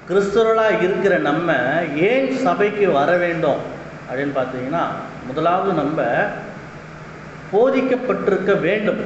கிறிஸ்தவர்களாக இருக்கிற நம்ம ஏன் சபைக்கு வர வேண்டும் அப்படின்னு பார்த்தீங்கன்னா முதலாவது நம்ம போதிக்கப்பட்டிருக்க வேண்டும்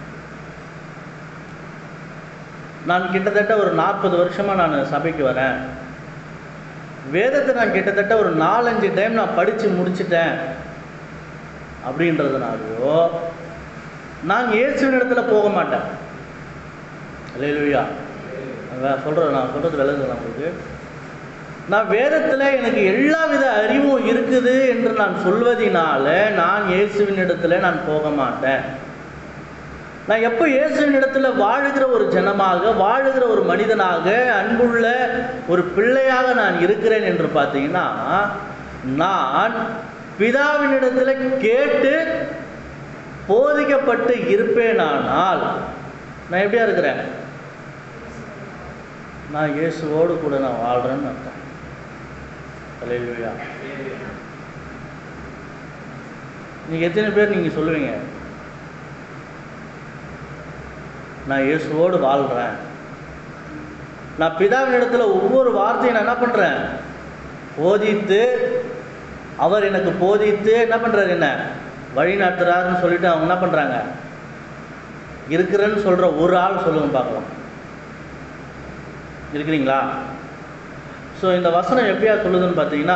நான் கிட்டத்தட்ட ஒரு நாற்பது வருஷமாக நான் சபைக்கு வரேன் வேதத்தை நான் கிட்டத்தட்ட ஒரு நாலஞ்சு டைம் நான் படித்து முடிச்சிட்டேன் அப்படின்றதுனாலையோ நான் இயேசுவின் இடத்துல போக மாட்டேன் இல்லையா சொல்கிறது நான் சொல்கிறது விளங்குது உங்களுக்கு நான் வேதத்தில் எனக்கு எல்லா வித அறிவும் இருக்குது என்று நான் சொல்வதினால நான் இயேசுவின் இடத்துல நான் போக மாட்டேன் நான் எப்போ இயேசுவின் இடத்துல வாழுகிற ஒரு ஜனமாக வாழுகிற ஒரு மனிதனாக அன்புள்ள ஒரு பிள்ளையாக நான் இருக்கிறேன் என்று பார்த்தீங்கன்னா நான் பிதாவினிடத்தில் கேட்டு போதிக்கப்பட்டு இருப்பேனானால் நான் எப்படியா இருக்கிறேன் நான் இயேசுவோடு கூட நான் வாழ்கிறேன்னு அர்த்தம் அல்லேலூயா நீங்கள் எத்தனை பேர் நீங்கள் சொல்லுவீங்க நான் இயேசுவோடு வாழ்கிறேன் நான் பிதாவின் இடத்துல ஒவ்வொரு வார்த்தையும் நான் என்ன பண்ணுறேன் போதித்து அவர் எனக்கு போதித்து என்ன பண்ணுறாரு என்ன வழி நடத்துறாருன்னு சொல்லிட்டு அவங்க என்ன பண்ணுறாங்க இருக்கிறேன்னு சொல்கிற ஒரு ஆள் சொல்லுங்க பார்க்கலாம் இருக்கிறீங்களா ஸோ இந்த வசனம் எப்படியா சொல்லுதுன்னு பார்த்தீங்கன்னா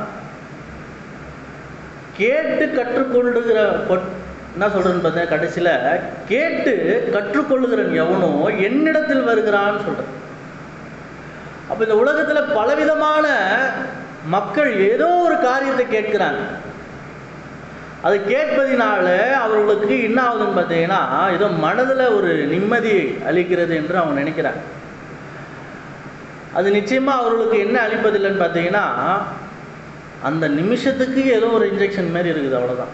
கேட்டு கற்றுக்கொள்ளுகிற கொட்- என்ன சொல்கிறேன்னு பார்த்தீங்கன்னா கடைசியில் கேட்டு கற்றுக்கொள்ளுகிறன் எவனோ என்னிடத்தில் வருகிறான்னு சொல்கிறேன் அப்போ இந்த உலகத்தில் பலவிதமான மக்கள் ஏதோ ஒரு காரியத்தை கேட்கிறாங்க அது கேட்பதினால அவர்களுக்கு என்ன ஆகுதுன்னு பார்த்தீங்கன்னா ஏதோ மனதில் ஒரு நிம்மதி அளிக்கிறது என்று அவங்க நினைக்கிறாங்க அது நிச்சயமாக அவர்களுக்கு என்ன அளிப்பதில்லைன்னு பார்த்தீங்கன்னா அந்த நிமிஷத்துக்கு ஏதோ ஒரு இன்ஜெக்ஷன் மாதிரி இருக்குது அவ்வளோதான்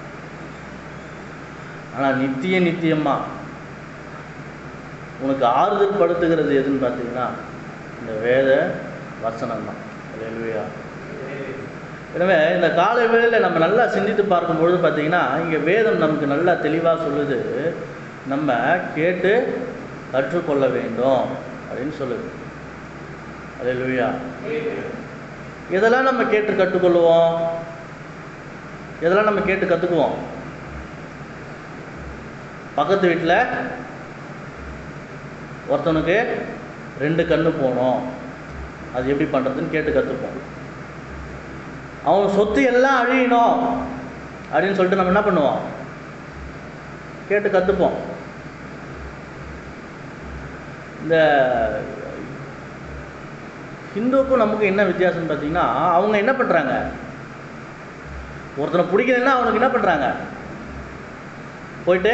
ஆனால் நித்திய நித்தியமா உனக்கு ஆறுதல் படுத்துகிறது எதுன்னு பார்த்தீங்கன்னா இந்த வேத வசனம் தான் இல்லையா எனவே இந்த காலை வேளையில் நம்ம நல்லா சிந்தித்து பார்க்கும்பொழுது பார்த்தீங்கன்னா இங்கே வேதம் நமக்கு நல்லா தெளிவாக சொல்லுது நம்ம கேட்டு கற்றுக்கொள்ள வேண்டும் அப்படின்னு சொல்லுது அல்லேலூயா எதெல்லாம் நம்ம கேட்டு கற்றுக்கொள்வோம் எதெல்லாம் நம்ம கேட்டு கற்றுக்குவோம் பக்கத்து வீட்டில் ஒருத்தனுக்கு ரெண்டு கண்ணு போகணும் அது எப்படி பண்ணுறதுன்னு கேட்டு கற்றுப்போம் அவன் சொத்து எல்லாம் அழியணும் அப்படின்னு சொல்லிட்டு நம்ம என்ன பண்ணுவோம் கேட்டு கற்றுப்போம் இந்த ஹிந்துவுக்கும் நமக்கு என்ன வித்தியாசம்னு பார்த்தீங்கன்னா அவங்க என்ன பண்ணுறாங்க ஒருத்தனை பிடிக்கலன்னா அவனுக்கு என்ன பண்ணுறாங்க போயிட்டு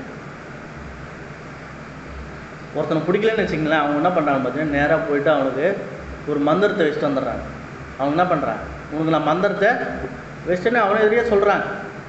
ஒருத்தனை பிடிக்கலன்னு வச்சுங்களேன் அவங்க என்ன பண்ணுறாங்க பார்த்தீங்கன்னா நேராக போயிட்டு அவனுக்கு ஒரு மந்திரத்தை வச்சுட்டு வந்துடுறாங்க அவங்க என்ன பண்ணுறாங்க உனக்கு நான் மந்திரத்தை வச்சுட்டேன்னு அவனை எதிரியே சொல்கிறாங்க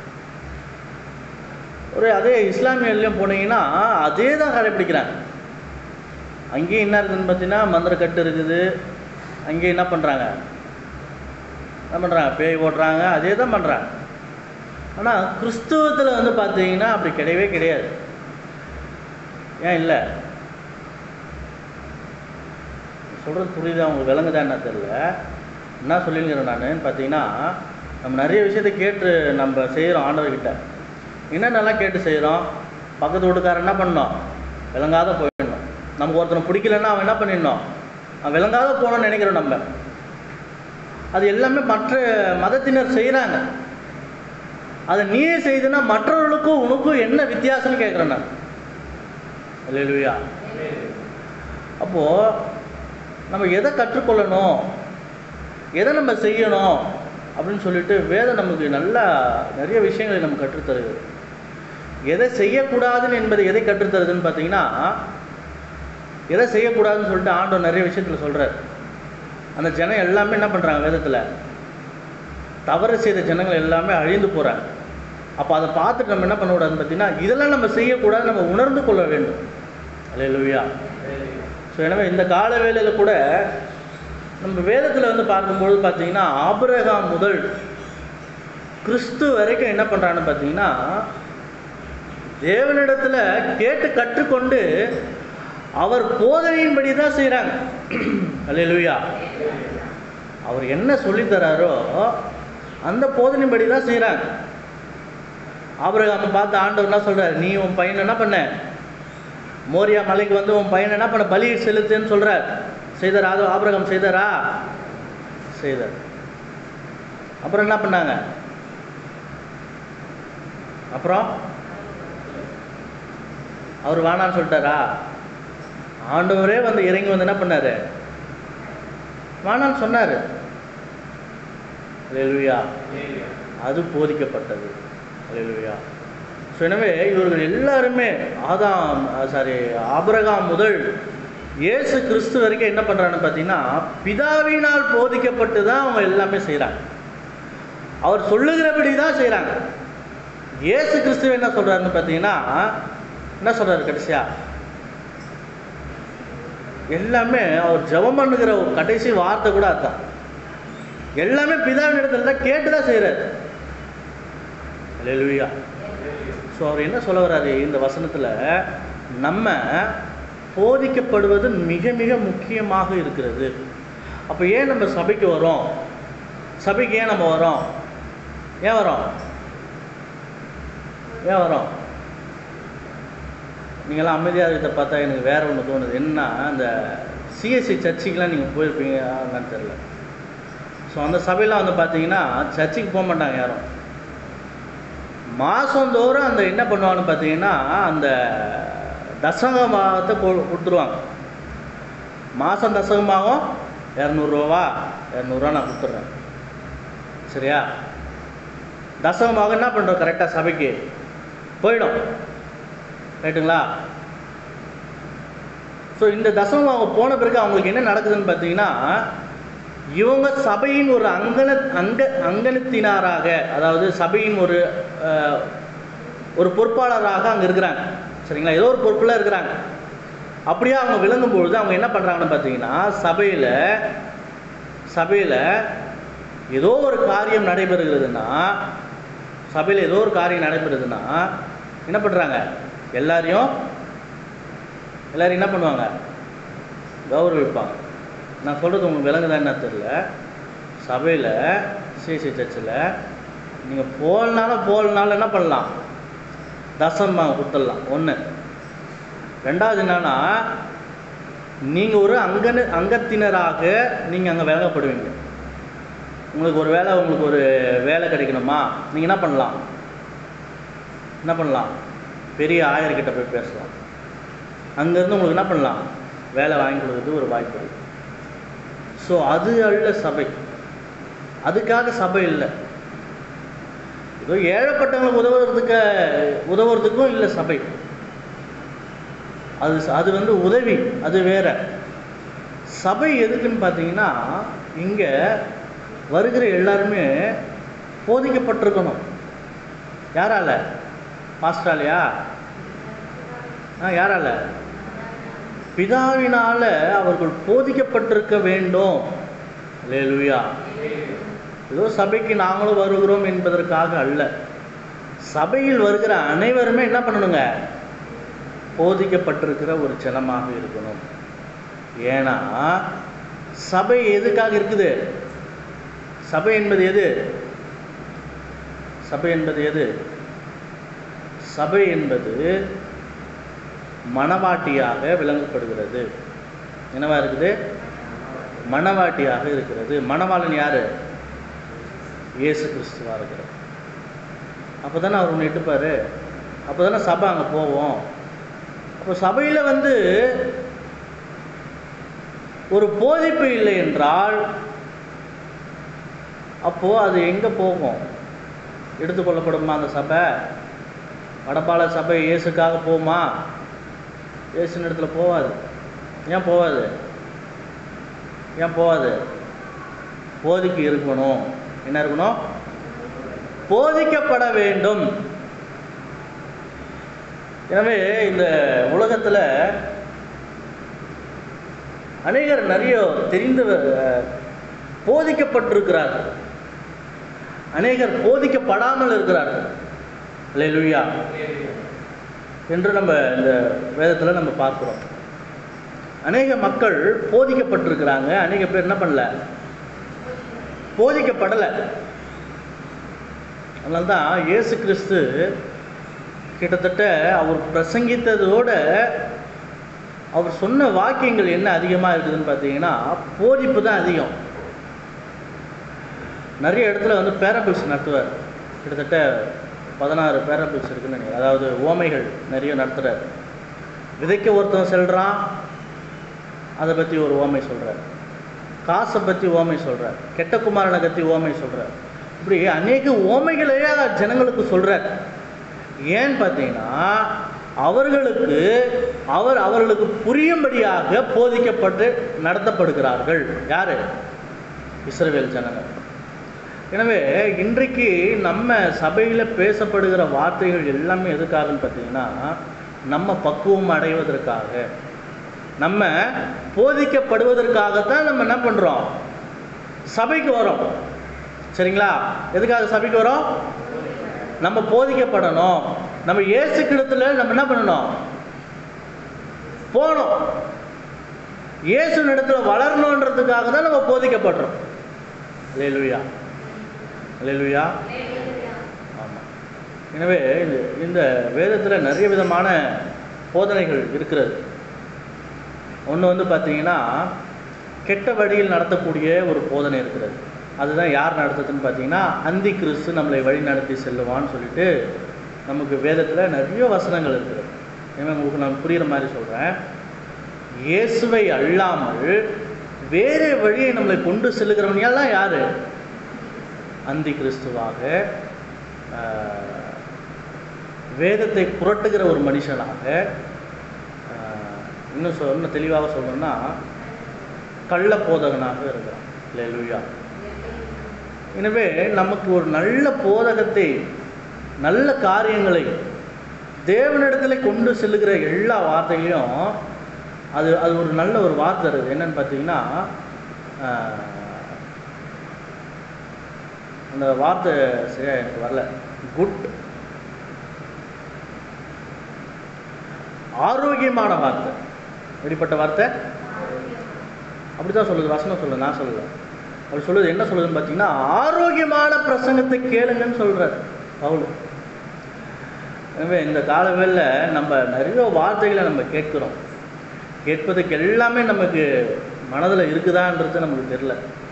ஒரு அதே இஸ்லாமியர்லையும் போனீங்கன்னா அதே தான் கடைப்பிடிக்கிறாங்க அங்கேயும் என்ன இருக்குதுன்னு பார்த்தீங்கன்னா மந்திரக்கட்டு இருக்குது அங்கேயும் என்ன பண்ணுறாங்க என்ன பண்ணுறாங்க பேய் ஓட்டுறாங்க அதே தான் பண்ணுறாங்க ஆனால் கிறிஸ்துவத்தில் வந்து பார்த்தீங்கன்னா அப்படி கிடையவே கிடையாது ஏன் இல்லை சொல்கிறது புரியுதா உங்களுக்கு விளங்குதா என்ன தெரியல என்ன சொல்லிங்கிறேன் நான் பார்த்தீங்கன்னா நம்ம நிறைய விஷயத்தை கேட்டு நம்ம செய்கிறோம் ஆண்டவர்கிட்ட என்னென்னலாம் கேட்டு செய்கிறோம் பக்கத்து வீட்டுக்காரன் என்ன பண்ணோம் விளங்காத போயிடணும் நமக்கு ஒருத்தனை பிடிக்கலன்னா அவன் என்ன பண்ணிடணும் அவன் விளங்காத போகணும்னு நினைக்கிறோம் நம்ம அது எல்லாமே மற்ற மதத்தினர் செய்கிறாங்க அதை நீயே செய்துன்னா மற்றவர்களுக்கும் உனக்கும் என்ன வித்தியாசம்னு கேட்குறேன் நான் இல்லையா அப்போது நம்ம எதை கற்றுக்கொள்ளணும் எதை நம்ம செய்யணும் அப்படின்னு சொல்லிட்டு வேதம் நமக்கு நல்லா நிறைய விஷயங்களை நம்ம கற்றுத்தருது எதை செய்யக்கூடாதுன்னு என்பதை எதை கற்றுத்தருதுன்னு பார்த்தீங்கன்னா எதை செய்யக்கூடாதுன்னு சொல்லிட்டு ஆண்டவர் நிறைய விஷயத்தில் சொல்கிறார் அந்த ஜனம் எல்லாமே என்ன பண்ணுறாங்க வேதத்தில் தவறு செய்த ஜனங்கள் எல்லாமே அழிந்து போகிறாங்க அப்போ அதை பார்த்துட்டு நம்ம என்ன பண்ணக்கூடாதுன்னு பார்த்தீங்கன்னா இதெல்லாம் நம்ம செய்யக்கூடாது நம்ம உணர்ந்து கொள்ள வேண்டும் அல்லேலூயா ஸோ எனவே இந்த கால வேளையில் கூட நம்ம வேதத்தில் வந்து பார்க்கும்பொழுது பார்த்தீங்கன்னா ஆபிரகாம் முதல் கிறிஸ்து வரைக்கும் என்ன பண்ணுறான்னு பார்த்தீங்கன்னா தேவனிடத்தில் கேட்டு கற்றுக்கொண்டு அவர் போதனையின்படி தான் செய்கிறாங்க அல்லேலூயா அவர் என்ன சொல்லித் தராரோ அந்த போதனையின்படி தான் செய்கிறாங்க ஆபிரகாமை பார்த்து ஆண்டவர் என்ன சொல்றாரு நீ உன் பையன் என்ன பண்ண மோரியா மலைக்கு வந்து உன் பையன் என்ன பண்ண பலி செலுத்துன்னு சொல்றார் செய்தார் அது ஆபிரகாம் செய்தாரா செய்தார் அப்புறம் என்ன பண்ணாங்க அப்புறம் அவர் வேணான்னு சொல்லிட்டாரா ஆண்டவரே வந்து இறங்கி வந்து என்ன பண்ணாரு வேணான்னு சொன்னாரு அல்லேலூயா அது போதிக்கப்பட்டது அல்லேலூயா ஸோ எனவே இவர்கள் எல்லாருமே ஆதாம் சாரி ஆபிரகாம் முதல் இயேசு கிறிஸ்து வரைக்கும் என்ன பண்ணுறான்னு பார்த்தீங்கன்னா பிதாவினால் போதிக்கப்பட்டு தான் அவங்க எல்லாமே செய்கிறாங்க அவர் சொல்லுகிறபடி தான் செய்கிறாங்க இயேசு கிறிஸ்து என்ன சொல்கிறாருன்னு பார்த்தீங்கன்னா என்ன சொல்கிறாரு கடைசியா எல்லாமே அவர் ஜெபம் பண்ணுகிற ஒரு கடைசி வார்த்தை கூட அதான் எல்லாமே பிதாவின் இடத்துல தான் கேட்டு தான் செய்கிறாரு அல்லேலூயா ஸோ அவர் என்ன சொல்ல வர்றாரு இந்த வசனத்தில் நம்ம போதிக்கப்படுவது மிக மிக முக்கியமாக இருக்கிறது அப்போ ஏன் நம்ம சபைக்கு வரோம் சபைக்கு ஏன் நம்ம வரோம் ஏன் வரோம் ஏன் வரோம் நீங்களாம் அமைதியாக இருக்கிறத பார்த்தா எனக்கு வேற ஒன்று தோணுது என்ன அந்த சிஎஸ்சி சர்ச்சுக்கெலாம் நீங்கள் போயிருப்பீங்க என்னன்னு தெரில ஸோ அந்த சபையெலாம் வந்து பார்த்தீங்கன்னா சர்ச்சுக்கு போக மாட்டாங்க யாரும் மாதந்தோறும் அந்த என்ன பண்ணுவாங்கன்னு பார்த்தீங்கன்னா அந்த தசகமாகத்தை கொ கொடுத்துருவாங்க மாதம் தசகமாகும் இரநூறுவா இரநூறுவா நான் கொடுத்துட்றேன் சரியா தசகமாக என்ன பண்ணுறோம் கரெக்டாக சபைக்கு போயிடும் ரைட்டுங்களா ஸோ இந்த தசமமாக போன பிறகு அவங்களுக்கு என்ன நடக்குதுன்னு பார்த்தீங்கன்னா இவங்க சபையின் ஒரு அங்கன அங்க அங்கனத்தினாராக அதாவது சபையின் ஒரு அஹ், ஒரு பொறுப்பாளராக அங்கே இருக்கிறாங்க சரிங்களா ஏதோ ஒரு பொறுப்பில் இருக்கிறாங்க அப்படியே அவங்க விளங்கும் பொழுது அவங்க என்ன பண்ணுறாங்கன்னு பார்த்தீங்கன்னா சபையில் சபையில் ஏதோ ஒரு காரியம் நடைபெறுகிறதுனா சபையில் ஏதோ ஒரு காரியம் நடைபெறுதுன்னா என்ன பண்ணுறாங்க எல்லாரையும் எல்லாரும் என்ன பண்ணுவாங்க கௌரவிப்பாங்க நான் சொல்கிறது உங்களுக்கு விளங்குதா என்ன தெரியல சபையில் சிசி சர்ச்சில் நீங்கள் போகலனாலும் போகலனாலும் என்ன பண்ணலாம் தசமா கொடுத்துடலாம் ஒன்று ரெண்டாவது என்னன்னா நீங்கள் ஒரு அங்கன அங்கத்தினராக நீங்கள் அங்கே வழங்கப்படுவீங்க உங்களுக்கு ஒரு வேலை உங்களுக்கு ஒரு வேலை கிடைக்கணுமா நீங்கள் என்ன பண்ணலாம் என்ன பண்ணலாம் பெரிய ஆயர்கிட்ட போய் பேசலாம் அங்கேருந்து உங்களுக்கு என்ன பண்ணலாம் வேலை வாங்கி கொடுக்குறது ஒரு வாய்ப்பு இருக்கு ஸோ அது அல்ல சபை அதுக்காக சபை இல்லை ஏதோ ஏழைப்பட்டவங்களுக்கு உதவுறதுக்கு உதவுறதுக்கும் இல்லை சபை அது அது வந்து உதவி அது வேற சபை எதுக்குன்னு பார்த்தீங்கன்னா இங்கே வருகிற எல்லாருமே போதிக்கப்பட்டிருக்கணும் யாரால மாஸ்டராலையா ஆ யாரால பிதாவினால அவர்கள் போதிக்கப்பட்டிருக்க வேண்டும் லேலுயா ஏதோ சபைக்கு நாங்களும் வருகிறோம் என்பதற்காக அல்ல சபையில் வருகிற அனைவருமே என்ன பண்ணணுங்க போதிக்கப்பட்டிருக்கிற ஒரு ஜனமாக இருக்கணும் ஏன்னா சபை எதுக்காக இருக்குது சபை என்பது எது சபை என்பது எது சபை என்பது மணவாட்டியாக விளங்கப்படுகிறது என்னவா இருக்குது மணவாட்டியாக இருக்கிறது மணவாளன் யாரு இயேசு கிறிஸ்துவா இருக்கிறார் அப்போ தானே அவர் ஒன்று இட்டுப்பார் அப்போ தானே சபை அங்கே போவோம் அப்போ சபையில் வந்து ஒரு போதிப்பு இல்லை என்றால் அப்போது அது எங்கே போகும் எடுத்துக்கொள்ளப்படுமா அந்த சபை வடபால சபை இயேசுக்காக போகுமா இயேசுன இடத்துல போகாது ஏன் போகாது ஏன் போகாது போதிக்கு இருக்கணும் என்ன இருக்கணும் போதிக்கப்பட வேண்டும் எனவே இந்த உலகத்தில் அநேகர் நிறைய தெரிந்து போதிக்கப்பட்டிருக்கிறார்கள் அநேகர் போதிக்கப்படாமல் இருக்கிறார்கள் அல்லேலூயா என்று நம்ம இந்த வேதத்தில் நம்ம பார்க்குறோம் அநேக மக்கள் போதிக்கப்பட்டிருக்கிறாங்க அநேக பேர் என்ன பண்ணல போதிக்கப்படலை அதனால தான் இயேசு கிறிஸ்து கிட்டத்தட்ட அவர் பிரசங்கித்ததோட அவர் சொன்ன வாக்கியங்கள் என்ன அதிகமாக இருக்குதுன்னு பார்த்தீங்கன்னா போதிப்பு தான் அதிகம் நிறைய இடத்துல வந்து பேரபிள்ஸ் நடத்துவார் கிட்டத்தட்ட பதினாறு பேரபிள்ஸ் இருக்குன்னு நினைக்கிறேன் அதாவது ஓமைகள் நிறைய நடத்துகிறார் விதைக்க ஒருத்தன் செல்றான் அதை பற்றி ஒரு ஓமை சொல்கிறார் காசை பற்றி ஓமை சொல்கிறார் கெட்ட குமாரனை பற்றி ஓமை சொல்கிறார் இப்படி அநேக ஓமைகளையே ஜனங்களுக்கு சொல்கிறார் ஏன்னு பார்த்தீங்கன்னா அவர்களுக்கு அவர் அவர்களுக்கு புரியும்படியாக போதிக்கப்பட்டு நடத்தப்படுகிறார்கள் யார் இஸ்ரவேல் ஜனங்கள் எனவே இன்றைக்கு நம்ம சபையில் பேசப்படுகிற வார்த்தைகள் எல்லாமே எதுக்காகன்னு பார்த்தீங்கன்னா நம்ம பக்குவம் அடைவதற்காக நம்ம போதிக்கப்படுவதற்காகத்தான் நம்ம என்ன பண்ணுறோம் சபைக்கு வரோம் சரிங்களா எதுக்காக சபைக்கு வரோம் நம்ம போதிக்கப்படணும் நம்ம இயேசு கிடத்துல நம்ம என்ன பண்ணணும் போகணும் இயேசு இடத்துல வளரணுன்றதுக்காக தான் நம்ம போதிக்கப்படுறோம் லேலுயா லேலுயா ஆமாம் எனவே இந்த இந்த வேதத்தில் நிறைய விதமான போதனைகள் இருக்கிறது ஒன்று வந்து பார்த்தீங்கன்னா கெட்ட வழியில் நடத்தக்கூடிய ஒரு போதனை இருக்கிறது அதுதான் யார் நடத்துதுன்னு பார்த்தீங்கன்னா அந்தி கிறிஸ்து நம்மளை வழி நடத்தி செல்லுவான்னு சொல்லிட்டு நமக்கு வேதத்தில் நிறைய வசனங்கள் இருக்குது எனவே உங்களுக்கு நான் புரிகிற மாதிரி சொல்கிறேன் இயேசுவை அல்லாமல் வேறு வழியை நம்மளை கொண்டு செல்லுகிறவன் எல்லாம் யார் அந்தி கிறிஸ்துவாக ஆஹ், வேதத்தை புரட்டுகிற ஒரு மனுஷனாக ஆஹ், இன்னும் சொ இன்னும் தெளிவாக சொல்லணும்னா கள்ள போதகனாக இருக்கிறான் இல்லையா எனவே நமக்கு ஒரு நல்ல போதகத்தை நல்ல காரியங்களை தேவனிடத்தில் கொண்டு செல்லுகிற எல்லா வார்த்தைகளையும் அது அது ஒரு நல்ல ஒரு வார்த்தை இருக்குது என்னன்னு பார்த்தீங்கன்னா ஆஹ், அந்த வார்த்தை சரியா எனக்கு வரல குட் ஆரோக்கியமான வார்த்தை எப்படிப்பட்ட வார்த்தை அப்படிதான் சொல்லுது வசனம் சொல்லுது நான் சொல்லல அப்படி சொல்லுது என்ன சொல்லுதுன்னு பார்த்தீங்கன்னா ஆரோக்கியமான பிரசங்கத்தை கேளுங்கன்னு சொல்றாரு பவுல் எனவே இந்த காலவேளையில் நம்ம நிறைய வார்த்தைகளை நம்ம கேட்குறோம் கேட்பதுக்கு எல்லாமே நமக்கு மனதில் இருக்குதான்றது நமக்கு தெரியல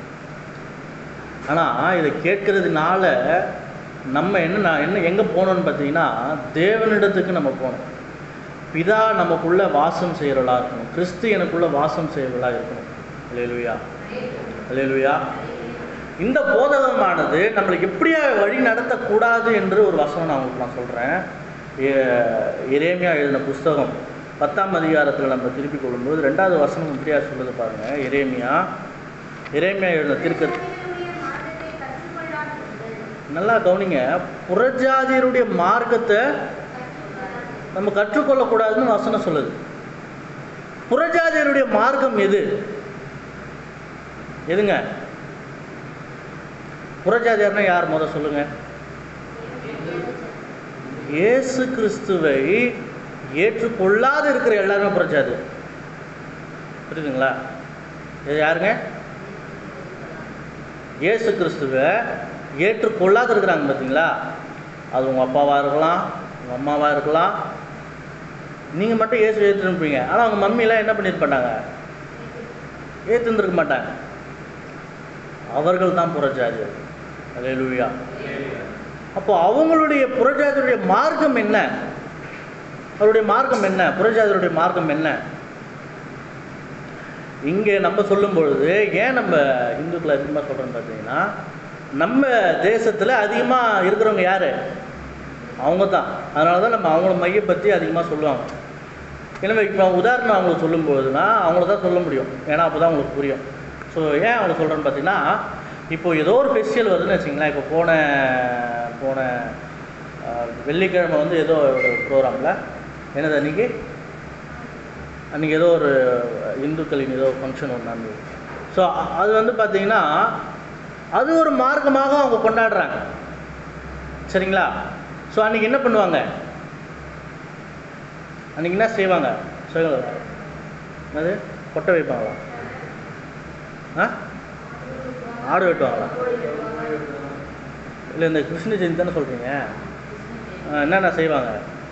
ஆனால் இதை கேட்கறதுனால நம்ம என்ன என்ன எங்கே போகணும்னு பார்த்தீங்கன்னா தேவனிடத்துக்கு நம்ம போகணும் பிதா நமக்குள்ள வாசம் செய்கிறவளா இருக்கணும் கிறிஸ்து எனக்குள்ள வாசம் செய்கிறவளா இருக்கணும் அல்லேலூயா அல்லேலூயா இந்த போதகமானது நம்மளை எப்படியா வழி நடத்தக்கூடாது என்று ஒரு வசனம் நான் உங்களுக்கு நான் சொல்கிறேன் எரேமியா எழுதின புஸ்தகம் பத்தாம் அதிகாரத்தில் நம்ம திருப்பி கொள்ளும்போது ரெண்டாவது வசனம் இப்படியா சொல்லுது பாருங்க எரேமியா எரேமியா எழுதின திருக்க நல்லா கவனிங்க புறஜாதியருடைய மார்க்கத்தை நம்ம கற்றுக்கொள்ளக்கூடாதுன்னு வசனம் சொல்லுது புறஜாதியருடைய மார்க்கம் எது எதுங்க புறஜாதியார்னா யார் முத சொல்லுங்க இயேசு கிறிஸ்துவை ஏற்றுக்கொள்ளாது இருக்கிற எல்லாருமே புறஜாதி புரியுதுங்களா இது யாருங்க இயேசு கிறிஸ்துவை ஏற்றுக்கொள்ளாது இருக்கிறாங்க பார்த்தீங்களா அது உங்கள் அப்பாவாக இருக்கலாம் உங்கள் அம்மாவாக இருக்கலாம் நீங்கள் மட்டும் இயேசு ஏற்றுருப்பீங்க ஆனால் அவங்க மம்மிலாம் என்ன பண்ணியிருப்பாங்க ஏற்றுருந்துருக்க மாட்டாங்க அவர்கள் தான் புறஜாதியர் அல்லேலூயா அப்போ அவங்களுடைய புறஜாதியுடைய மார்க்கம் என்ன அவருடைய மார்க்கம் என்ன புறஜாதியுடைய மார்க்கம் என்ன இங்கே நம்ம சொல்லும் பொழுது ஏன் நம்ம இந்துக்களை அதிகமாக சொல்கிறோன்னு பார்த்தீங்கன்னா நம்ம தேசத்தில் அதிகமாக இருக்கிறவங்க யார் அவங்க தான் அதனால தான் நம்ம அவங்கள மையப்பற்றி அதிகமாக சொல்லுவாங்க எனவே இப்போ உதாரணம் அவங்களுக்கு சொல்லும்போதுனா அவங்கள தான் சொல்ல முடியும் ஏன்னா அப்போ தான் அவங்களுக்கு புரியும் ஸோ ஏன் அவங்கள சொல்கிறேன்னு பார்த்தீங்கன்னா இப்போ ஏதோ ஒரு ஃபெஸ்டிவல் வருதுன்னு வச்சிங்களேன் இப்போ போன போன ஆஹ், வெள்ளிக்கிழமை வந்து ஏதோ ஒரு ப்ரோக்ராமில் என்னது அன்றைக்கி அன்றைக்கி ஏதோ ஒரு இந்துக்களின் ஏதோ ஃபங்க்ஷன் ஒன்று நடந்தது ஸோ அது வந்து பார்த்தீங்கன்னா அது ஒரு மார்க்கமாக அவங்க கொண்டாடுறாங்க சரிங்களா ஸோ அன்றைக்கி என்ன பண்ணுவாங்க அன்றைக்கி என்ன செய்வாங்க சொல்லுங்க என்னது கொட்டை வைப்பாங்களா ஆ ஆடு வெட்டுவாங்களா இல்லை இந்த கிருஷ்ண ஜெயந்தி தானே சொல்கிறீங்க என்னென்ன செய்வாங்க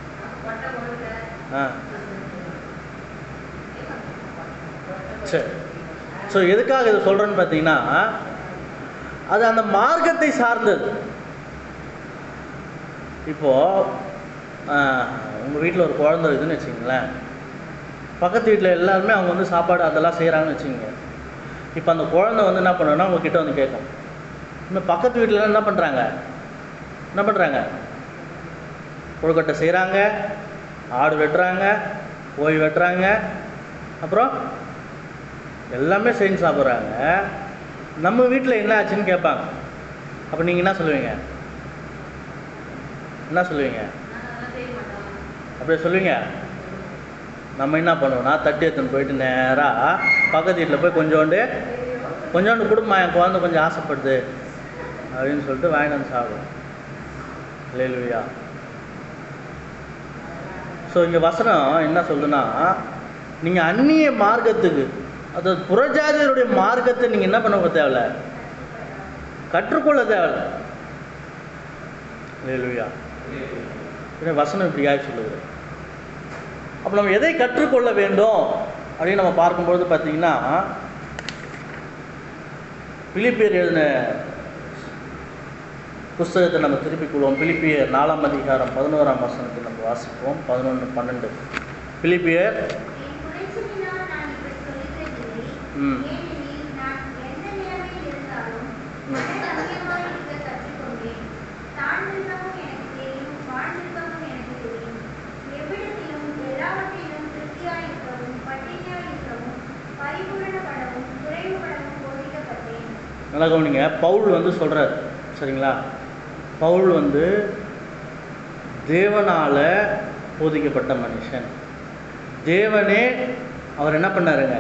ஆ சரி ஸோ எதுக்காக இதை சொல்கிறேன்னு பார்த்தீங்கன்னா அது அந்த மார்க்கத்தை சார்ந்தது இப்போது உங்கள் வீட்டில் ஒரு குழந்தை இருக்குதுன்னு வச்சுங்களேன் பக்கத்து வீட்டில் எல்லாருமே அவங்க வந்து சாப்பாடு அதெல்லாம் செய்கிறாங்கன்னு வச்சுக்கோங்க இப்போ அந்த குழந்தை வந்து என்ன பண்ணுன்னா உங்ககிட்ட வந்து கேட்கும் இன்னும் பக்கத்து வீட்டில் என்ன பண்ணுறாங்க என்ன பண்ணுறாங்க கொழுக்கட்டை செய்கிறாங்க ஆடு வெட்டுறாங்க கோழி வெட்டுறாங்க அப்புறம் எல்லாமே செஞ்சு சாப்பிட்றாங்க நம்ம வீட்டில் என்ன ஆச்சுன்னு கேட்பாங்க அப்போ நீங்கள் என்ன சொல்லுவீங்க என்ன சொல்லுவீங்க அப்படியே சொல்லுவீங்க நம்ம என்ன பண்ணுவோம்னா தட்டி எடுத்துன்னு போயிட்டு நேராக பக்கத்து வீட்டில் போய் கொஞ்சோண்டு கொஞ்சோண்டு கொடுமா என் குழந்தை கொஞ்சம் ஆசைப்படுது அப்படின்னு சொல்லிட்டு வாங்கிட்டு வந்து சாப்பிடுவோம் லேலுவியா ஸோ இங்கே வசனம் என்ன சொல்லுன்னா நீங்கள் அந்நிய மார்க்கத்துக்கு அதாவது புறஜாதியருடைய மார்க்கத்தை நீங்கள் என்ன பண்ண தேவையில்ல கற்றுக்கொள்ள தேவையில்ல லேலுவியா ஏன்னா வசனம் இப்படியாக சொல்லுது அப்போ நம்ம எதை கற்றுக்கொள்ள வேண்டும் அப்படின்னு நம்ம பார்க்கும்பொழுது பார்த்தீங்கன்னா பிலிப்பியர் எழுதின புஸ்தகத்தை நம்ம திருப்பிக் கொள்வோம் பிலிப்பியர் நாலாம் அதிகாரம் பதினோராம் வசனத்தை நம்ம வாசிப்போம் பதினொன்று பன்னெண்டு பிலிப்பியர் என் குறைச்சலினால் நான் இப்படி சொல்லுகிறதில்லை. ம். ஏனெனில் நான் எந்த நிலைமையில் இருந்தாலும் ம். மனரம்யமாய் இருக்க கற்றுக்கொண்டேன். தாழ்ந்திருக்கவும் எனக்கு தெரியும், வாழ்ந்திருக்கவும் எனக்கு தெரியும். எவ்விடத்திலும் எல்லாவற்றிலும் திருப்தியாய் இருக்கவும், பட்டினியாய் இருக்கவும், பரிபூரணப்படவும், குறைவுபடவும் போதிக்கப்பட்டேன். நல்லா கவனிங்க பவுல் வந்து சொல்கிறார் சரிங்களா பவுல் வந்து தேவனால் போதிக்கப்பட்ட மனுஷன் தேவனே அவர் என்ன பண்ணாருங்க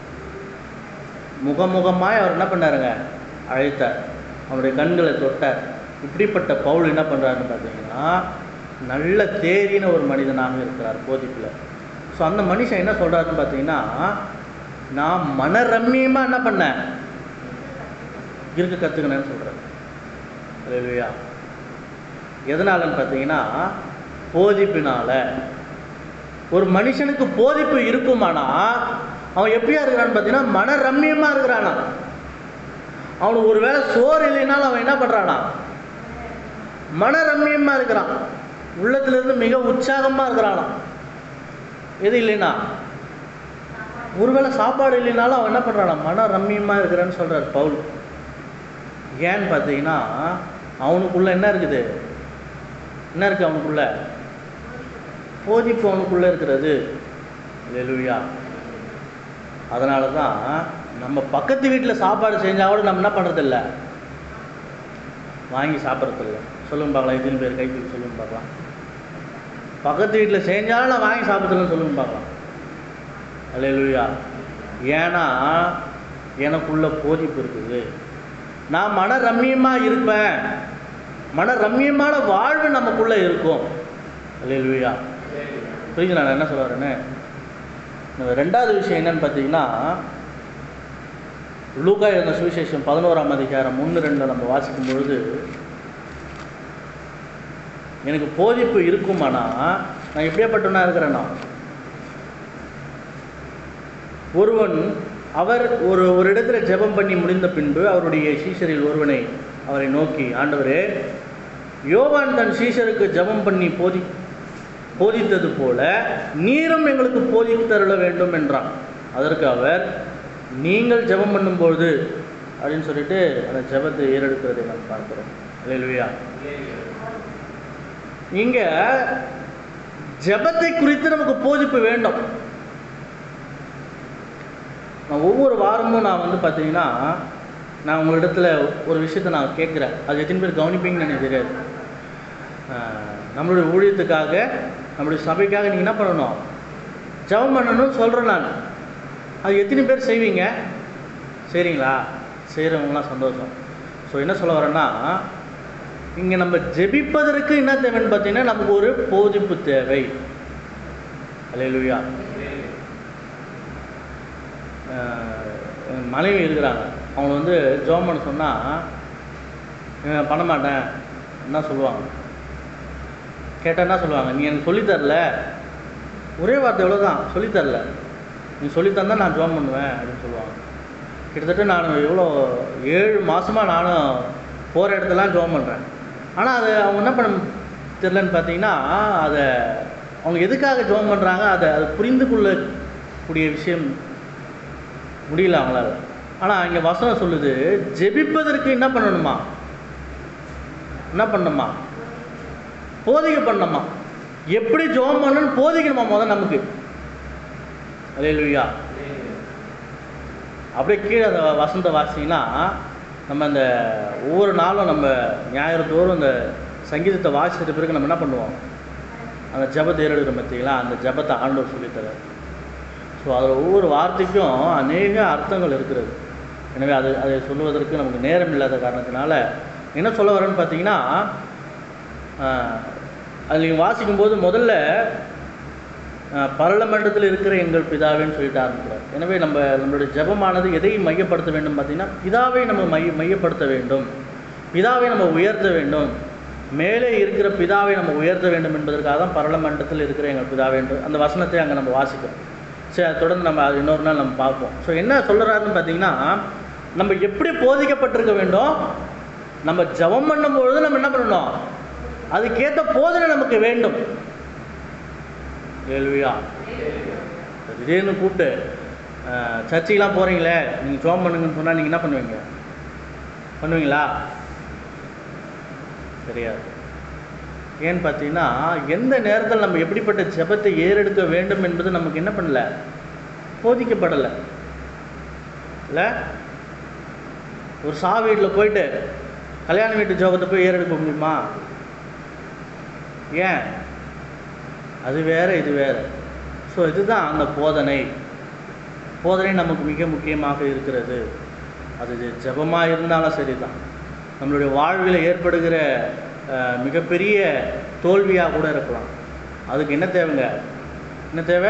முகமுகமாய் அவர் என்ன பண்ணாருங்க அழைத்தார் அவருடைய கண்களை தொட்டார் இப்படிப்பட்ட பவுல் என்ன பண்ணுறாருன்னு பார்த்தீங்கன்னா நல்ல தேறின ஒரு மனிதனாக இருக்கிறார் போதிப்பில் ஸோ அந்த மனுஷன் என்ன சொல்கிறாருன்னு பார்த்தீங்கன்னா நான் மனரம்மியமாக என்ன பண்ணேன் இருக்க கற்றுக்கினேன்னு சொல்கிறார் இல்லையா எதனாலன்னு பார்த்தீங்கன்னா போதிப்பினால ஒரு மனுஷனுக்கு போதிப்பு இருக்குமானா அவன் எப்படியா இருக்கிறான்னு பார்த்தீங்கன்னா மன ரம்மியமாக இருக்கிறானா அவனுக்கு ஒரு வேளை சோறு இல்லைனாலும் அவன் என்ன பண்ணுறானா மன ரம்மியமாக இருக்கிறான் உள்ளத்திலிருந்து மிக உற்சாகமாக இருக்கிறானாம் எது இல்லைன்னா ஒருவேளை சாப்பாடு இல்லைனாலும் அவன் என்ன பண்ணுறானா மன ரம்மியமாக இருக்கிறான்னு சொல்கிறார் பவுல் ஏன்னு பார்த்தீங்கன்னா அவனுக்குள்ள என்ன இருக்குது என்ன இருக்குது அவனுக்குள்ள போதிப்பு அவனுக்குள்ள இருக்கிறது லெலுயா அதனால தான் நம்ம பக்கத்து வீட்டில் சாப்பாடு செஞ்சால் கூட நம்ம என்ன பண்ணுறதில்ல வாங்கி சாப்பிட்றதில்ல சொல்லுங்க பார்க்கலாம் எத்தனை பேர் கை தூக்கி சொல்லுங்க பார்க்கலாம் பக்கத்து வீட்டில் செஞ்சாலும் நான் வாங்கி சாப்பிட்றதில்லன்னு சொல்லுங்க பார்க்கலாம் அல்லேலூயா ஏன்னா எனக்குள்ள போதிப்பு இருக்குது நான் மன ரம்மியமாக இருப்பேன் மன ரம்மியமான வாழ்வு நமக்குள்ளே இருக்கும் அல்லேலூயா புரியுது நான் என்ன சொல்ல வரேன்னு இந்த ரெண்டாவது விஷயம் என்னன்னு பார்த்தீங்கன்னா லூக்கா எழுந்த சுவிசேஷம் பதினோராம் அதிகாரம் ஒன்று ரெண்டில் நம்ம வாசிக்கும் பொழுது எனக்கு போதிப்பு இருக்குமானா நான் எப்படியாப்பட்டவனா இருக்கிறேன்னா ஒருவன் அவர் ஒரு ஒரு இடத்துல ஜெபம் பண்ணி முடிந்த பின்பு அவருடைய சீஷரில் ஒருவனை அவரை நோக்கி ஆண்டவரே யோவான் தன் சீஷருக்கு ஜெபம் பண்ணி போதி போதித்தது போல நீரும் எங்களுக்கு போதித்து தருள வேண்டும் என்றான் அதற்கு அவர் நீங்கள் ஜெபம் பண்ணும்போது அப்படின்னு சொல்லிட்டு அந்த ஜெபத்தை ஏறெடுக்கிறதை நாம் பார்க்கிறோம் இல்லையா இங்க ஜெபத்தை குறித்து நமக்கு போதிப்பு வேண்டும் நான் ஒவ்வொரு வாரமும் நான் வந்து பார்த்தீங்கன்னா நான் உங்களிடத்துல ஒரு விஷயத்தை நான் கேட்குறேன் அது எத்தனை பேர் கவனிப்பீங்கன்னு எனக்கு தெரியாது ஆஹ் நம்மளுடைய ஊழியத்துக்காக நம்மளுடைய சபைக்காக நீங்கள் என்ன பண்ணணும் ஜெபம் பண்ணணும்னு சொல்கிறேன் நான் அது எத்தனை பேர் செய்வீங்க சரிங்களா செய்கிறவங்களாம் சந்தோஷம் ஸோ என்ன சொல்ல வரேன்னா இங்கே நம்ம ஜெபிப்பதற்கு என்ன தேவைன்னு பார்த்தீங்கன்னா நமக்கு ஒரு போதிப்பு தேவை அல்லேலூயா அஹ், மனைவி இருக்கிறாங்க அவங்க வந்து ஜோம் பண்ண சொன்னால் பண்ண மாட்டேன் என்ன சொல்லுவாங்க கேட்டால் என்ன சொல்லுவாங்க நீ எனக்கு சொல்லித் தரல ஒரே வார்த்தை எவ்வளோதான் சொல்லித் தரல நீ சொல்லித் தந்தா நான் ஜோம் பண்ணுவேன் அப்படின்னு சொல்லுவாங்க கிட்டத்தட்ட நான் எவ்வளோ ஏழு மாதமாக நானும் போகிற இடத்துலாம் ஜோம் பண்ணுறேன் ஆனால் அது அவங்க என்ன பண்ண தெரிலன்னு பார்த்தீங்கன்னா அதை அவங்க எதுக்காக ஜோம் பண்ணுறாங்க அதை அதை புரிந்து கொள்ளக்கூடிய விஷயம் முடியல அவங்களால ஆனால் இங்கே வசனம் சொல்லுது ஜெபிப்பதற்கு என்ன பண்ணணுமா என்ன பண்ணணுமா போதிக்க பண்ணணுமா எப்படி ஜோம் பண்ணணும்னு போதிக்கணுமா முதல்ல நமக்கு அலையலுயா அப்படியே கீழே அந்த வசந்த வாசிங்கன்னா நம்ம அந்த ஒவ்வொரு நாளும் நம்ம ஞாயிறு தோறும் அந்த சங்கீதத்தை வாசித்த பிறகு நம்ம என்ன பண்ணுவோம் அந்த ஜபத்தை ஏறெடுக்கிற பார்த்தீங்களா அந்த ஜபத்தை ஆண்டவர் சொல்லித்தரார் ஸோ அதில் ஒவ்வொரு வார்த்தைக்கும் அநேக அர்த்தங்கள் இருக்கிறது எனவே அது அதை சொல்லுவதற்கு நமக்கு நேரம் இல்லாத காரணத்தினால என்ன சொல்ல வரேன்னு பார்த்தீங்கன்னா ஆஹ், அது நீங்கள் வாசிக்கும்போது முதல்ல ஆஹ், பரலமண்டலத்தில் இருக்கிற எங்கள் பிதாவேன்னு சொல்லிட்டு ஆரம்பிக்கிறார் எனவே நம்ம நம்மளுடைய ஜெபமானது எதை மையப்படுத்த வேண்டும் பார்த்தீங்கன்னா பிதாவை நம்ம மைய மையப்படுத்த வேண்டும் பிதாவை நம்ம உயர்த்த வேண்டும் மேலே இருக்கிற பிதாவை நம்ம உயர்த்த வேண்டும் என்பதற்காக தான் பரலமண்டலத்தில் இருக்கிற எங்கள் பிதாவை என்று அந்த வசனத்தை அங்கே நம்ம வாசிக்கிறோம் சரி அதை தொடர்ந்து நம்ம அது இன்னொரு நாள் நம்ம பார்ப்போம் ஸோ என்ன சொல்கிறாருன்னு பார்த்தீங்கன்னா நம்ம எப்படி போதிக்கப்பட்டிருக்க வேண்டும் நம்ம ஜெபம் பண்ணும்பொழுது நம்ம என்ன பண்ணணும் அதுக்கேற்ற போதனை நமக்கு வேண்டும் கேள்வியா திடீர்னு கூப்பிட்டு அஹ், சர்ச்சுக்கெலாம் போகிறீங்களே நீங்கள் ஜோம் பண்ணுங்கன்னு சொன்னால் நீங்கள் என்ன பண்ணுவீங்க பண்ணுவீங்களா தெரியாது ஏன்னு பார்த்தீங்கன்னா எந்த நேரத்தில் நம்ம எப்படிப்பட்ட ஜெபத்தை ஏறெடுக்க வேண்டும் என்பது நமக்கு என்ன பண்ணல போதிக்கப்படலை இல்லை ஒரு சா வீட்டில் போயிட்டு கல்யாண வீட்டு ஜோகத்தை போய் ஏறெடுக்க முடியுமா ஏன் அது வேற இது வேற ஸோ இதுதான் அந்த போதனை போதனை நமக்கு மிக முக்கியமாக இருக்கிறது அது ஜெபமாக இருந்தாலும் சரிதான் நம்மளுடைய வாழ்வில் ஏற்படுகிற அஹ், மிகப்பெரிய தோல்வியாக கூட இருக்கலாம் அதுக்கு என்ன தேவைங்க என்ன தேவை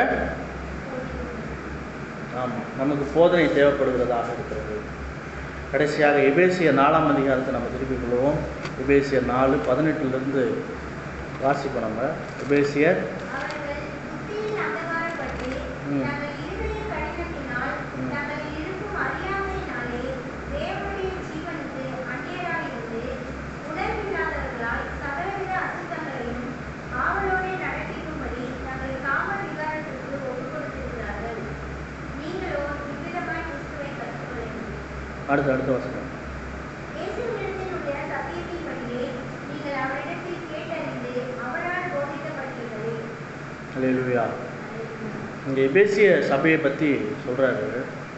ஆமாம் நமக்கு போதனை தேவைப்படுகிறதாக இருக்கிறது கடைசியாக எபேசியர் நாலாம் அதிகாரத்தை நம்ம திருப்பிக் கொள்வோம் எபேசியர் நாலு பதினெட்டுலேருந்து வாசிப்போம் நம்ம எபேசியர் அவர்கள் புத்தியில் அந்தகாரப்பட்டு, ம். தங்கள் இருதய கடினத்தினால், ம். தங்களில் இருக்கும் அறியாமையினாலே, தேவனுடைய ஜீவனுக்கு அந்நியராயிருந்து, உணர்வில்லாதவர்களாய் சகலவித அசுத்தங்களையும் ஆவலோடே நடப்பிக்கும்படி தங்கள் காம விகாரத்திற்கு ஒப்புக்கொடுத்திருக்கிறார்கள். நீங்களோ இவ்விதமாய் கிறிஸ்துவை கற்றுக்கொள்ளுங்கள். அடுத்து அடுத்த வசனம் இயேசுவினிடத்திலுள்ள சத்தியத்தின்படியே நீங்கள் அவரிடத்தில் கேட்டறிந்து அவரால் போதிக்கப்பட்டீர்களே. அல்லேலூயா இங்கே எபேசிய சபையை பற்றி சொல்கிறாரு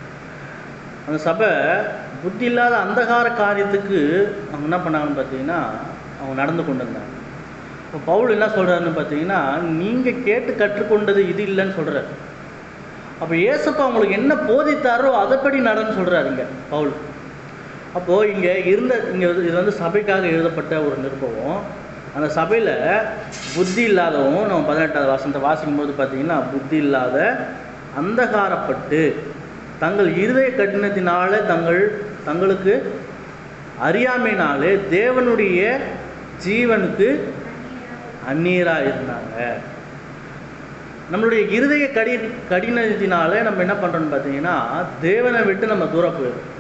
அந்த சபை புத்தி இல்லாத அந்தகார காரியத்துக்கு அவங்க என்ன பண்ணாங்கன்னு பார்த்தீங்கன்னா அவங்க நடந்து கொண்டு இருந்தாங்க இப்போ பவுல் என்ன சொல்கிறாருன்னு பார்த்தீங்கன்னா நீங்கள் கேட்டு கற்றுக்கொண்டது இது இல்லைன்னு சொல்கிறார் அப்போ ஏசப்பா அவங்களுக்கு என்ன போதித்தாரோ அதைப்படி நடன்னு சொல்கிறாருங்க பவுல் அப்போது இங்கே இருந்த இங்கே இது வந்து சபைக்காக எழுதப்பட்ட ஒரு நிருபம் அந்த சபையில் புத்தி இல்லாதவங்க நம்ம பதினெட்டாவது வாசனத்தை வாசிக்கும்போது பார்த்தீங்கன்னா புத்தி இல்லாத அந்தகாரப்பட்டு தங்கள் இருதய கடினத்தினால தங்கள் தங்களுக்கு அறியாமையினாலே தேவனுடைய ஜீவனுக்கு அந்நீராக இருந்தாங்க நம்மளுடைய இருதய கடி கடினத்தினால நம்ம என்ன பண்ணுறோம்னு பார்த்தீங்கன்னா தேவனை விட்டு நம்ம தூரம் போயிடும்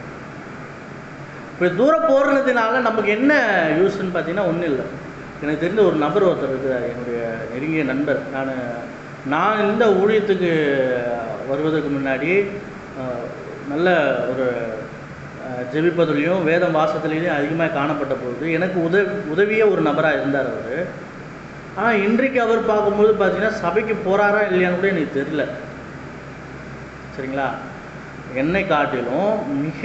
இப்படி தூரம் போகிறதுனால நமக்கு என்ன யூஸ்ன்னு பார்த்தீங்கன்னா ஒன்றும் இல்லை எனக்கு தெரிஞ்ச ஒரு நபர் ஒருத்தர் இருக்கிறார் என்னுடைய நெருங்கிய நண்பர் நான் நான் இந்த ஊழியத்துக்கு வருவதற்கு முன்னாடி அஹ், நல்ல ஒரு அஹ், ஜெபிப்பதிலையும் வேதம் வாசத்துலேயும் அதிகமாக காணப்பட்ட பொழுது எனக்கு உத உதவிய ஒரு நபராக இருந்தார் அவர் ஆனால் இன்றைக்கு அவர் பார்க்கும்போது பார்த்தீங்கன்னா சபைக்கு போகிறாரா இல்லையான்னு கூட எனக்கு தெரியல சரிங்களா என்னை காட்டிலும் மிக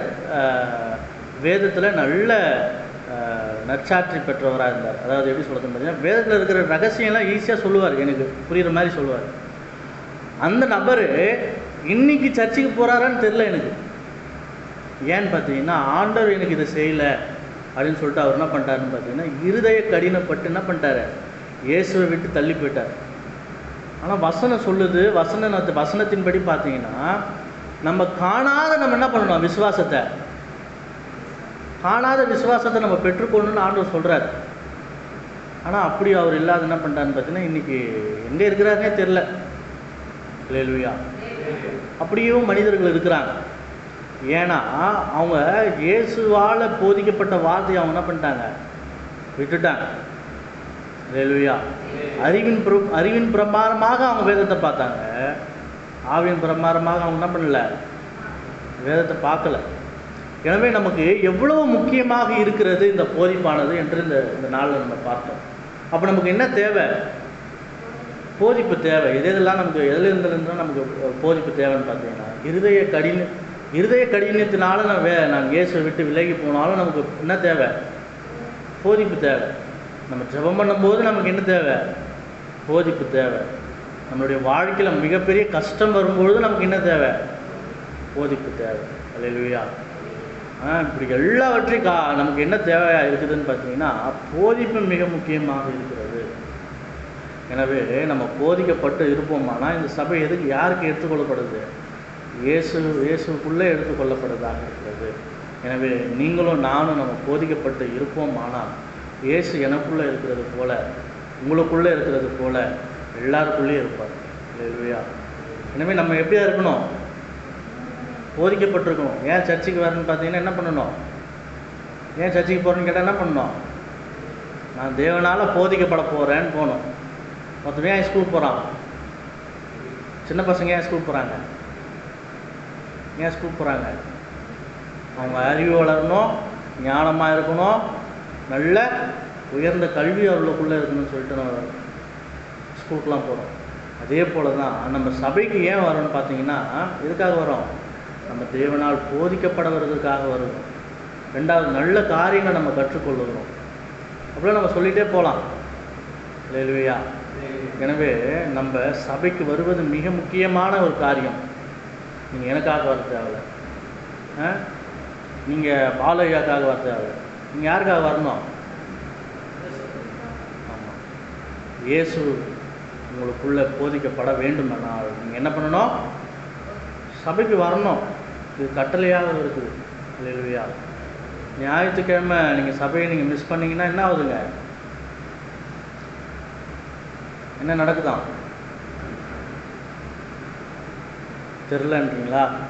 வேதத்தில் நல்ல அஹ், நற்சாட்சி பெற்றவராக இருந்தார் அதாவது எப்படி சொல்கிறது பார்த்தீங்கன்னா வேதத்தில் இருக்கிற ரகசியம்லாம் ஈஸியாக சொல்லுவார் எனக்கு புரிகிற மாதிரி சொல்லுவார் அந்த நபர் இன்னைக்கு சர்ச்சுக்கு போகிறாரான்னு தெரில எனக்கு ஏன்னு பார்த்தீங்கன்னா ஆண்டவர் எனக்கு இதை செய்யலை அப்படின்னு சொல்லிட்டு அவர் என்ன பண்ணிட்டாருன்னு பார்த்தீங்கன்னா இருதய கடினப்பட்டு என்ன பண்ணிட்டாரு இயேசுவை விட்டு தள்ளி போயிட்டார் ஆனால் வசனம் சொல்லுது வசன வசனத்தின்படி பார்த்தீங்கன்னா நம்ம காணாத நம்ம என்ன பண்ணணும் விசுவாசத்தை காணாத விசுவாசத்தை நம்ம பெற்றுக்கொள்ளணும்னு ஆண்டவர் சொல்கிறார் ஆனால் அப்படி அவர் இல்லாத என்ன பண்ணுறாருன்னு பார்த்தீங்கன்னா இன்றைக்கி எங்கே இருக்கிறாருனே தெரில லேலுயா அப்படியும் மனிதர்கள் இருக்கிறாங்க ஏன்னா அவங்க இயேசுவால் போதிக்கப்பட்ட வார்த்தையை அவங்க என்ன பண்ணிட்டாங்க விட்டுட்டாங்க லேலுயா அறிவின் பிர அறிவின் பிரமாரமாக அவங்க வேதத்தை பார்த்தாங்க ஆவியின் பிரமாரமாக அவங்க என்ன பண்ணல வேதத்தை பார்க்கல எனவே நமக்கு எவ்வளவு முக்கியமாக இருக்கிறது இந்த போதிப்பானது என்று இந்த இந்த நாளில் நம்ம பார்த்தோம் அப்போ நமக்கு என்ன தேவை போதிப்பு தேவை எது எதெல்லாம் நமக்கு எதுல இருந்துலாம் நமக்கு போதிப்பு தேவைன்னு பார்த்தீங்கன்னா இருதய கடின இருதய கடினத்தினால நான் வே நான் இயேசுவை விட்டு விலகி போனாலும் நமக்கு என்ன தேவை போதிப்பு தேவை நம்ம ஜெபம் பண்ணும்போது நமக்கு என்ன தேவை போதிப்பு தேவை நம்மளுடைய வாழ்க்கையில் மிகப்பெரிய கஷ்டம் வரும்பொழுது நமக்கு என்ன தேவை போதிப்பு தேவை அல்லையா ஆ இப்படி எல்லாவற்றையும் கா நமக்கு என்ன தேவையாக இருக்குதுன்னு பார்த்தீங்கன்னா போதிப்பு மிக முக்கியமாக இருக்கிறது எனவே நம்ம போதிக்கப்பட்டு இருப்போமானா இந்த சபை எதுக்கு யாருக்கு எடுத்துக்கொள்ளப்படுது இயேசு இயேசுக்குள்ளே எடுத்துக்கொள்ளப்படுறதாக இருக்கிறது எனவே நீங்களும் நானும் நம்ம போதிக்கப்பட்டு இருப்போமானால் இயேசு எனக்குள்ளே இருக்கிறது போல உங்களுக்குள்ளே இருக்கிறது போல எல்லாருக்குள்ளேயும் இருப்பார் இல்லையா எனவே நம்ம எப்படியா இருக்கணும் போதிக்கப்பட்டிருக்கணும் ஏன் சர்ச்சுக்கு வரணும்னு பார்த்தீங்கன்னா என்ன பண்ணணும் ஏன் சர்ச்சுக்கு போகிறேன்னு கேட்டால் என்ன பண்ணணும் நான் தேவனால் போதிக்கப்பட போகிறேன்னு போகணும் மொத்தமே ஏன் ஸ்கூல் போகிறான் சின்ன பசங்க ஏன் ஸ்கூல் போகிறாங்க ஏன் ஸ்கூல் போகிறாங்க அவங்க அறிவு வளரணும் ஞானமாக இருக்கணும் நல்ல உயர்ந்த கல்வி அவர்களுக்குள்ளே இருக்கணும்னு சொல்லிட்டு நம்ம ஸ்கூலுக்குலாம் போகிறோம் அதே போல தான் நம்ம சபைக்கு ஏன் வரோம்னு பார்த்தீங்கன்னா எதுக்காக வரோம் நம்ம தேவனால் போதிக்கப்பட வருவதற்காக வருவோம் ரெண்டாவது நல்ல காரியங்களை நம்ம கற்றுக்கொள்ளுகிறோம் அப்படிலாம் நம்ம சொல்லிகிட்டே போகலாம் இல்லையா எனவே நம்ம சபைக்கு வருவது மிக முக்கியமான ஒரு காரியம் நீங்கள் எனக்காக வர தேவையில்ல ஆ நீங்கள் பாலையாக்காக வர தேவையில்ல நீங்கள் யாருக்காக வரணும் ஆமாம் இயேசு உங்களுக்குள்ளே போதிக்கப்பட வேண்டுமானால் நீங்கள் என்ன பண்ணணும் சபைக்கு வரணும் இது கட்டளையாக இருக்குது இல்லையா ஞாயிற்றுக்கிழமை நீங்கள் சபையை நீங்கள் மிஸ் பண்ணீங்கன்னா என்ன ஆகுதுங்க என்ன நடக்குதாம் தெரிலன்றீங்களா